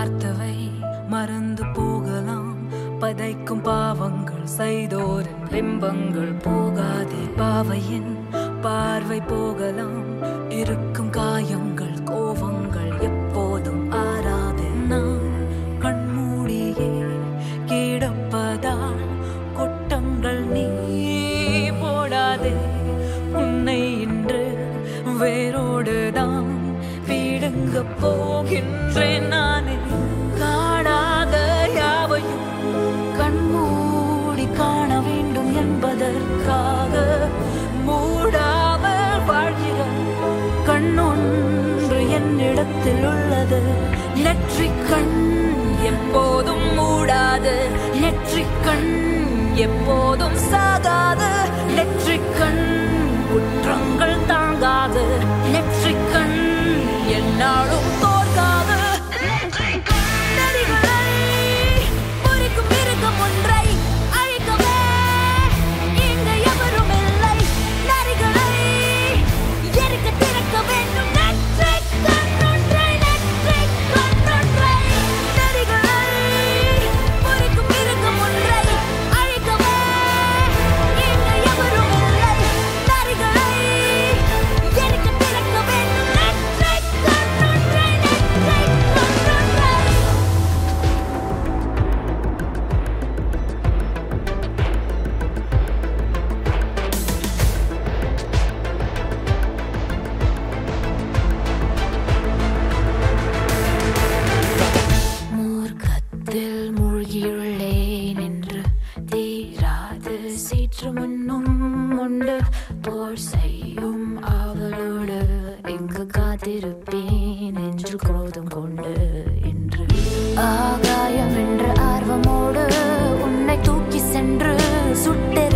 பார்த்தவை மறந்து போகலாம் பதைக்கும் பாவங்கள் செய்தோரின் பிம்பங்கள் போகாதே பாவையின் பார்வை போகலாம் இருக்கும் காயங்கள் கோவங்கள் எப்போதும் ஆறாது நான் கண்மூடியே கிடப்பதால் கொட்டங்கள் நீ போடாதே உன்னை இன்று வேரோடுதான் வீடுங்க போகின்றேன் நானே காணாத யாவையும் கண்மூடி காண வேண்டும் என்பதற்காக மூடாமல் வாழ்கிற கண்ணொன்று என்னிடத்தில் உள்ளது நெற்றிக் கண் எப்போதும் மூடாது நெற்றிக் கண் எப்போதும் சாகாது நெற்றிக் கண் குற்றங்கள் தாங்காது நெற்றிக் கண் என்னாலும் தோற்காது நரிகளை பொறிக்கும் மிருகம் ஒன்றை அழிக்கவே இங்கு எவரும் இல்லை நரிகளை எரிக்க திறக்க வேண்டும் நெற்றிக் கண்ணொன்றை நெற்றிக் கண்ணொன்றை நரிகளை பொறிக்கும் மிருகம் ஒன்றை அழிக்கவே இங்கு எவரும் இல்லை நரிகளை எரிக்க திறக்க வேண்டும் நெற்றிக் கண்ணொன்றை நெற்றிக் கண்ணொன்றை மூர்க்கத்தில் மூழ்கியுள்ளேன் என்று தீராது சீற்று முன்னும் உண்டு போர் செய்யும் அவளோடு எங்கு காத்திருப்பேன் என்று குரோதம் கொண்டு என்று ஆகாயம் என்ற ஆர்வமோடு உன்னை தூக்கி சென்று சுட்டெரி